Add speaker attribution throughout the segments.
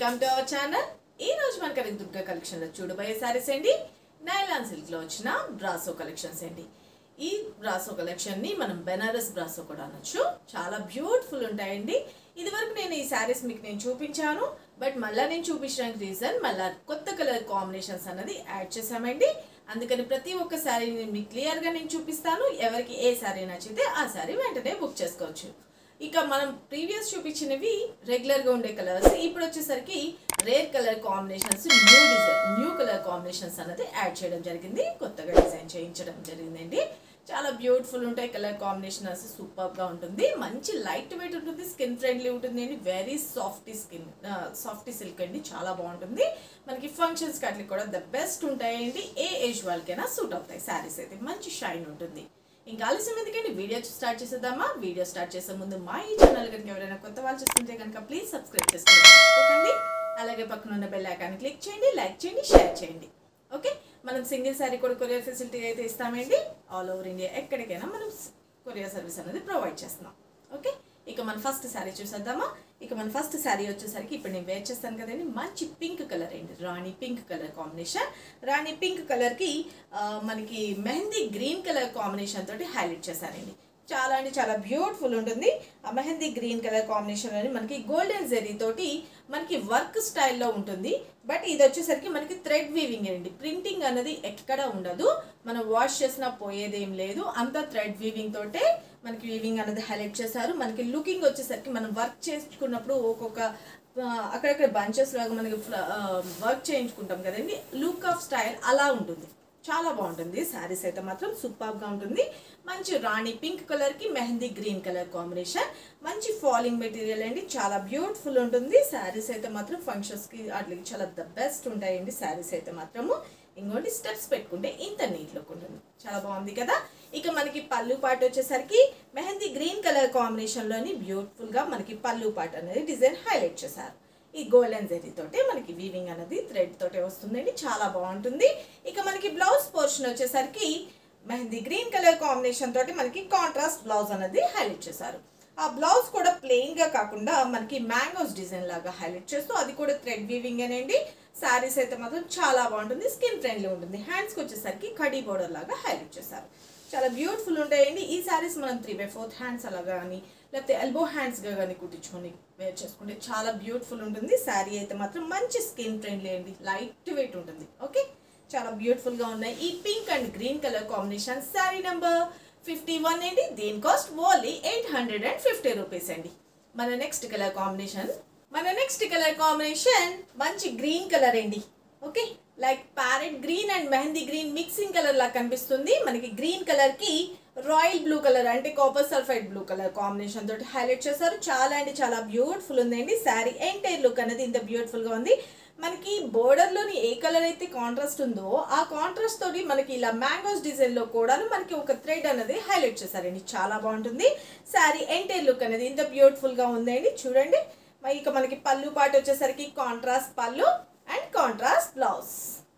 Speaker 1: welcome to our channel ఈ రోజు మన కనక దుర్గా కలెక్షన్ లో చూడబోయే సారీస్ అండి నైలాన్ సిల్క్ లో వచ్చిన బ్రాసో కలెక్షన్స్ అండి ఈ బ్రాసో కలెక్షన్ ని మనం బెనారస్ బ్రాసో కూడా అనొచ్చు చాలా బ్యూటిఫుల్ ఉంటాయండి ఇది వరకు నేను ఈ శారీస్ మీకు నేను చూపించాను బట్ మళ్ళీ నేను చూపించడానికి రీజన్ మళ్ళీ కొత్త కలర్ కాంబినేషన్స్ అన్నది యాడ్ చేసామండి అందుకని ప్రతి ఒక్క శారీని మీకు క్లియర్గా నేను చూపిస్తాను ఎవరికి ఏ శారీ నచ్చితే ఆ శారీ వెంటనే బుక్ చేసుకోవచ్చు ఇక మనం ప్రీవియస్ చూపించినవి రెగ్యులర్ గా ఉండే కలర్స్ ఇప్పుడు వచ్చేసరికి rare colour combinations new design new colour combinations అనేది యాడ్ చేయడం జరిగింది కొత్తగా డిజైన్ చేయించడం జరిగిందండి చాలా బ్యూటిఫుల్ ఉంటాయి కలర్ కాంబినేషన్స్ సూపర్ గా ఉంటుంది మంచి లైట్ వెయిట్ ఉంటుంది స్కిన్ ఫ్రెండ్లీ ఉంటుంది అండి very soft skin soft silk అండి చాలా బాగుంటుంది మనకి ఫంక్షన్స్ కట్లకి కూడా ద బెస్ట్ ఉంటాయండి ఏ ఏజ్ వాళ్ళకైనా సూట్ అవుతాయి శారీస్ అయితే మంచి షైన్ ఉంటుంది ఇంకా ఆలస్యం ఎందుకండి వీడియో స్టార్ట్ చేసేద్దామా వీడియో స్టార్ట్ చేసే ముందు మా ఈ ఛానల్ కనుక ఎవరైనా కొత్త వాళ్ళు చూస్తుంటే కనుక ప్లీజ్ సబ్స్క్రైబ్ చేసుకోండి మర్చిపోకండి అలాగే పక్కన ఉన్న బెల్ ఐకాన్ క్లిక్ చేయండి లైక్ చేయండి షేర్ చేయండి ఓకే మనం సింగిల్ శారీ కూడా కొరియర్ ఫెసిలిటీ అయితే ఇస్తామండి ఆల్ ఓవర్ ఇండియా ఎక్కడికైనా మనం కొరియర్ సర్వీస్ అనేది ప్రొవైడ్ చేస్తున్నాం ఓకే ఇక మన ఫస్ట్ శారీ చూసేద్దామా ఇక మన ఫస్ట్ శారీ వచ్చేసరికి ఇప్పుడు నేను వేర్ చేస్తాను కదండి మంచి పింక్ కలర్ అండి rani pink colour combination rani pink కలర్కి మనకి మెహందీ గ్రీన్ కలర్ కాంబినేషన్ తోటి హైలైట్ చేశానండి చాలా అంటే చాలా బ్యూటిఫుల్ ఉంటుంది ఆ మెహందీ గ్రీన్ కలర్ కాంబినేషన్ అని మనకి గోల్డెన్ జెరీ తోటి మనకి వర్క్ స్టైల్లో ఉంటుంది బట్ ఇది వచ్చేసరికి మనకి థ్రెడ్ వీవింగ్ అండి ప్రింటింగ్ అనేది ఎక్కడ ఉండదు మనం వాష్ చేసినా పోయేదేం లేదు అంతా థ్రెడ్ వీవింగ్ తోటే మనకి వీవింగ్ అనేది హైలైట్ చేశారు మనకి లుకింగ్ వచ్చేసరికి మనం వర్క్ చేసుకున్నప్పుడు ఒక్కొక్క ఆ, అక్కడక్కడ బంచెస్ లాగా మనకి వర్క్ చేయించుకుంటాం కదండి లుక్ ఆఫ్ స్టైల్ అలా ఉంటుంది చాలా బాగుంటుంది శారీస్ అయితే మాత్రం సూపర్గా ఉంటుంది మంచి రాణి పింక్ కలర్కి మెహందీ గ్రీన్ కలర్ కాంబినేషన్ మంచి ఫాలింగ్ మెటీరియల్ అండి చాలా బ్యూటిఫుల్ ఉంటుంది శారీస్ అయితే మాత్రం ఫంక్షన్స్కి వాటికి చాలా ద బెస్ట్ ఉంటాయండి శారీస్ అయితే మాత్రము ఇంకోటి స్టెప్స్ పెట్టుకుంటే ఇంత నీట్ లుక్ ఉంటుంది చాలా బాగుంది కదా ఇక మనకి పళ్ళు పాట వచ్చేసరికి మెహందీ గ్రీన్ కలర్ కాంబినేషన్లోని బ్యూటిఫుల్గా మనకి పళ్ళు పాట అనేది డిజైన్ హైలైట్ చేశారు ఈ గోల్డెన్ జెరీ తోటే మనకి వీవింగ్ అనేది థ్రెడ్ తోటే వస్తుందండి చాలా బాగుంటుంది ఇక మనకి బ్లౌజ్ పోర్షన్ వచ్చేసరికి మెహందీ గ్రీన్ కలర్ కాంబినేషన్ తోటి మనకి కాంట్రాస్ట్ బ్లౌజ్ అనేది హైలైట్ చేశారు ఆ బ్లౌజ్ కూడా ప్లెయిన్ గా కాకుండా మనకి మ్యాంగోస్ డిజైన్ లాగా హైలైట్ చేస్తూ అది కూడా థ్రెడ్ వీవింగ్ అనండి శారీస్ అయితే మాత్రం చాలా బాగుంటుంది స్కిన్ ఫ్రెండ్లీ ఉంటుంది హ్యాండ్స్కి వచ్చేసరికి కడీ బోర్డర్ లాగా హైలైట్ చేశారు చాలా బ్యూటిఫుల్ ఉంటాయండి ఈ శారీస్ మనం త్రీ బై ఫోర్త్ హ్యాండ్స్ అలా కానీ లేకపోతే ఎల్బో హ్యాండ్స్గా కానీ కుట్టించుకొని వేర్ చేసుకుంటే చాలా బ్యూటిఫుల్ ఉంటుంది శారీ అయితే మాత్రం మంచి స్కిన్ ఫ్రెండ్లీ అండి లైట్ వెయిట్ ఉంటుంది ఓకే చాలా బ్యూటిఫుల్గా ఉన్నాయి ఈ pink and green colour combination sari number fifty one అండి దీని cost only eight hundred and fifty rupees అండి మన నెక్స్ట్ కలర్ కాంబినేషన్ మన నెక్స్ట్ కలర్ కాంబినేషన్ మంచి గ్రీన్ కలర్ అండి okay like parrot green and mehndi green mixing colour లా కనిపిస్తుంది మనకి గ్రీన్ కలర్ కి రాయల్ బ్లూ కలర్ అంటే copper sulphide blue colour combination తోటి హైలైట్ చేశారు చాలా అంటే చాలా బ్యూటిఫుల్ ఉందండి శారీ ఎంటైర్ లుక్ అనేది ఇంత బ్యూటిఫుల్ గా ఉంది మనకి బోర్డర్ లోని ఏ కలర్ అయితే కాంట్రాస్ట్ ఉందో ఆ కాంట్రాస్ట్ తోటి మనకి ఇలా మ్యాంగోస్ డిజైన్ లో కూడా మనకి ఒక థ్రెడ్ అనేది హైలైట్ చేశారండి చాలా బాగుంటుంది శారీ ఎంటైర్ లుక్ అనేది ఇంత బ్యూటిఫుల్ గా ఉందండి చూడండి మరి ఇక మనకి పళ్ళు పాటు వచ్చేసరికి contrast pallu and contrast blouse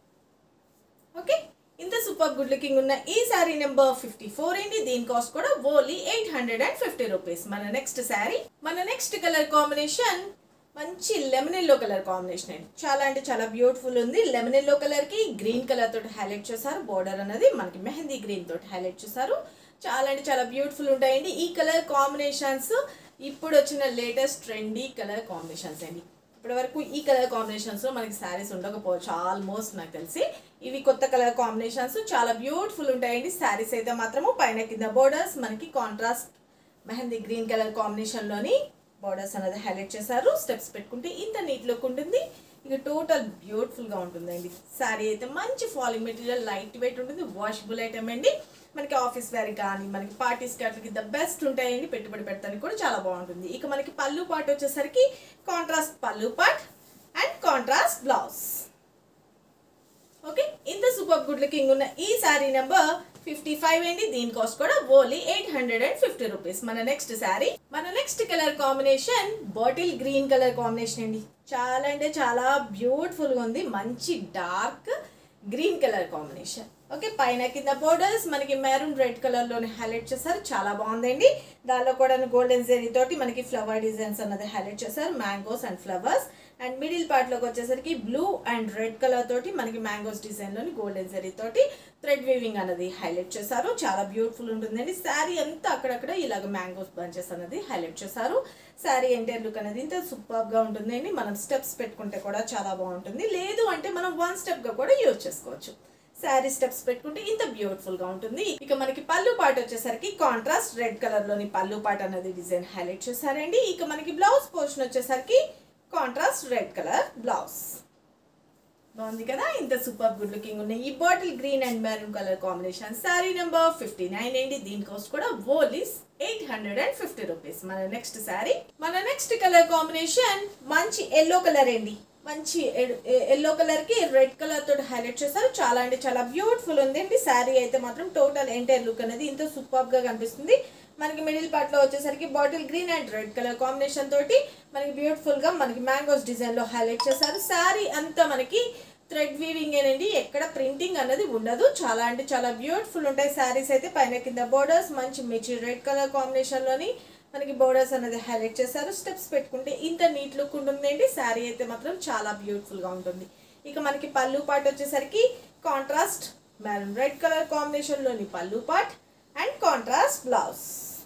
Speaker 1: okay ఇంత సూపర్ గుడ్ లుకింగ్ ఉన్న ఈ శారీ నెంబర్ ఫిఫ్టీ ఫోర్ అండి దీని కాస్ట్ కూడా only eight hundred and fifty rupees మన నెక్స్ట్ శారీ మన నెక్స్ట్ కలర్ కాంబినేషన్ మంచి లెమన్ ఎల్లో కలర్ కాంబినేషన్ అండి చాలా అంటే చాలా బ్యూటిఫుల్ ఉంది లెమన్ ఎల్లో కలర్ కి గ్రీన్ కలర్ తోటి హైలైట్ చేశారు బోర్డర్ అనేది మనకి మెహందీ గ్రీన్ తోటి హైలైట్ చేశారు చాలా అంటే చాలా బ్యూటిఫుల్ ఉంటాయండి ఈ కలర్ కాంబినేషన్స్ ఇప్పుడు వచ్చిన లేటెస్ట్ ట్రెండీ కలర్ కాంబినేషన్స్ అండి ఇప్పటి వరకు ఈ కలర్ కాంబినేషన్స్ లో మనకి శారీస్ ఉండకపోవచ్చు ఆల్మోస్ట్ నాకు తెలిసి ఇవి కొత్త కలర్ కాంబినేషన్స్ చాలా బ్యూటిఫుల్ ఉంటాయండి శారీస్ అయితే మాత్రము పైన కింద బోర్డర్స్ మనకి contrast mehndi green colour combination లోని బోర్డర్స్ అనేది హైలైట్ చేశారు స్టెప్స్ పెట్టుకుంటే ఇంత నీట్ లుక్ ఉంటుంది ఇక టోటల్ బ్యూటిఫుల్ గా ఉంటుందండి శారీ అయితే మంచి ఫాలింగ్ మెటీరియల్ లైట్ వెయిట్ ఉంటుంది వాషబుల్ ఐటమ్ అండి మనకి ఆఫీస్ వేర్ కానీ మనకి పార్టీస్ అట్లకి ద బెస్ట్ ఉంటాయండి పెట్టుబడి పెట్టడానికి కూడా చాలా బాగుంటుంది ఇక మనకి పళ్ళు పాట్ వచ్చేసరికి contrast pallu part and contrast blouse okay ఇంత సూపర్ గుడ్ లుకింగ్ ఉన్న ఈ శారీ నెంబర్ ఫిఫ్టీ ఫైవ్ అండి దీని కాస్ట్ కూడా only eight hundred and fifty rupees మన నెక్స్ట్ శారీ మన next colour combination bottle green colour combination అండి చాలా అంటే చాలా బ్యూటిఫుల్ గా ఉంది మంచి dark green colour combination okay పైన కింద బోర్డర్స్ మనకి మెరూన్ రెడ్ కలర్ లోని హైలైట్ చేశారు చాలా బాగుందండి దానిలో కూడా గోల్డెన్ జెరీ తోటి మనకి ఫ్లవర్ డిజైన్స్ అన్నది హైలైట్ చేశారు mangoes and flowers and middle part లోకి వచ్చేసరికి బ్లూ అండ్ రెడ్ కలర్ తోటి మనకి మ్యాంగోస్ డిజైన్ లోని గోల్డెన్ జెరీ తోటి థ్రెడ్ వీవింగ్ అనేది హైలైట్ చేశారు చాలా బ్యూటిఫుల్ ఉంటుందండి శారీ అంతా అక్కడక్కడ ఇలాగ మ్యాంగోస్ బంచెస్ అనేది హైలైట్ చేశారు శారీ ఎంటైర్ లుక్ అనేది ఇంత సూపర్ గా ఉంటుందండి మనం స్టెప్స్ పెట్టుకుంటే కూడా చాలా బాగుంటుంది లేదు అంటే మనం వన్ స్టెప్ గా కూడా యూజ్ చేసుకోవచ్చు శారీ స్టెప్స్ పెట్టుకుంటే ఇంత బ్యూటిఫుల్ గా ఉంటుంది ఇక మనకి పళ్ళు పాట వచ్చేసరికి కాంట్రాస్ట్ రెడ్ కలర్ లోని పళ్ళు పాట అనేది డిజైన్ హైలైట్ చేశారండి ఇక మనకి బ్లౌజ్ పోర్షన్ వచ్చేసరికి కాంట్రాస్ట్ రెడ్ కలర్ బ్లౌజ్ బాగుంది కదా ఇంత సూపర్ గుడ్ లుకింగ్ ఉన్నాయి ఈ bottle green and maroon colour combination sari number fifty nine అండి దీని కాస్ట్ కూడా ఓలీస్ eight hundred and fifty rupees మన నెక్స్ట్ శారీ మన నెక్స్ట్ కలర్ కాంబినేషన్ మంచి ఎల్లో కలర్ అండి మంచి ఎల్లో కలర్ కి రెడ్ కలర్ తోటి హైలైట్ చేశారు చాలా అంటే చాలా బ్యూటిఫుల్ ఉంది అండి శారీ అయితే మాత్రం టోటల్ ఎంటైర్ లుక్ అనేది ఇంత సూపర్ గా కనిపిస్తుంది మనకి మిడిల్ పార్ట్ లో వచ్చేసరికి bottle green and red colour combination తోటి మనకి బ్యూటిఫుల్ గా మనకి మ్యాంగోస్ డిజైన్ లో హైలైట్ చేశారు శారీ అంతా మనకి థ్రెడ్ వీవింగ్ ఏనండి ఎక్కడ ప్రింటింగ్ అనేది ఉండదు చాలా అంటే చాలా బ్యూటిఫుల్ ఉంటాయి శారీస్ అయితే పైన కింద బోర్డర్స్ మంచి మిర్చి రెడ్ కలర్ కాంబినేషన్ లోని మనకి బోర్డర్స్ అనేది హైలైట్ చేశారు స్టెప్స్ పెట్టుకుంటే ఇంత నీట్ లుక్ ఉంటుందండి శారీ అయితే మాత్రం చాలా బ్యూటిఫుల్ గా ఉంటుంది ఇక మనకి పళ్ళు పార్ట్ వచ్చేసరికి contrast maroon red colour combination లోని పళ్ళు part and contrast blouse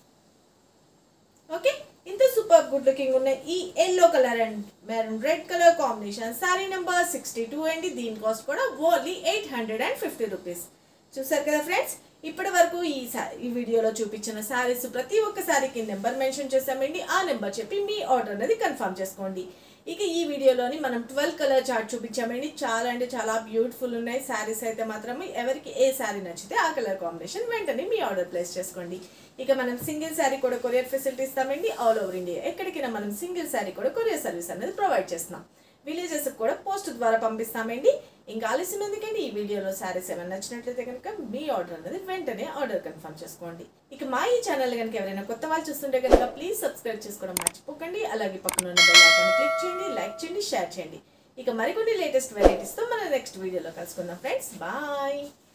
Speaker 1: okay ఇంత సూపర్ గుడ్ లుకింగ్ ఉన్న ఈ yellow colour and maroon red colour combination sari number sixty two అండి దీని కాస్ట్ కూడా only eight hundred and fifty rupees చూసారు కదా ఫ్రెండ్స్ ఇప్పటి వరకు ఈ సా- ఈ వీడియోలో చూపించిన శారీస్ ప్రతి ఒక్క శారీకి నెంబర్ మెన్షన్ చేసామండి ఆ నెంబర్ చెప్పి మీ ఆర్డర్ అనేది కన్ఫర్మ్ చేసుకోండి ఇక ఈ వీడియోలోని మనం ట్వెల్వ్ కలర్ చార్ట్ చూపించామండి చాలా అంటే చాలా బ్యూటిఫుల్ ఉన్నాయి శారీస్ అయితే మాత్రం ఎవరికి ఏ శారీ నచ్చితే ఆ కలర్ కాంబినేషన్ వెంటనే మీ ఆర్డర్ ప్లేస్ చేసుకోండి ఇక మనం సింగిల్ శారీ కూడా కొరియర్ ఫెసిలిటీ ఇస్తామండి ఆల్ ఓవర్ ఇండియా ఎక్కడికైనా మనం సింగిల్ శారీ కూడా కొరియర్ సర్వీస్ అనేది ప్రొవైడ్ చేస్తున్నాం విలేజెస్ కూడా పోస్ట్ ద్వారా పంపిస్తామండి ఇంకా ఆలస్యం ఎందుకండి ఈ వీడియోలో శారీస్ ఏమైనా నచ్చినట్లయితే కనుక మీ ఆర్డర్ అనేది వెంటనే ఆర్డర్ కన్ఫర్మ్ చేసుకోండి ఇక మా ఈ ఛానల్ కనుక ఎవరైనా కొత్త వాళ్ళు చూస్తుంటే కనుక ప్లీజ్ సబ్స్క్రైబ్ చేసుకోవడం మర్చిపోకండి అలాగే పక్కన ఉన్న బెల్ ఐకాన్ క్లిక్ చేయండి లైక్ చేయండి షేర్ చేయండి ఇక మరికొన్ని లేటెస్ట్ వెరైటీస్తో మన నెక్స్ట్ వీడియోలో కలుసుకుందాం ఫ్రెండ్స్ బాయ్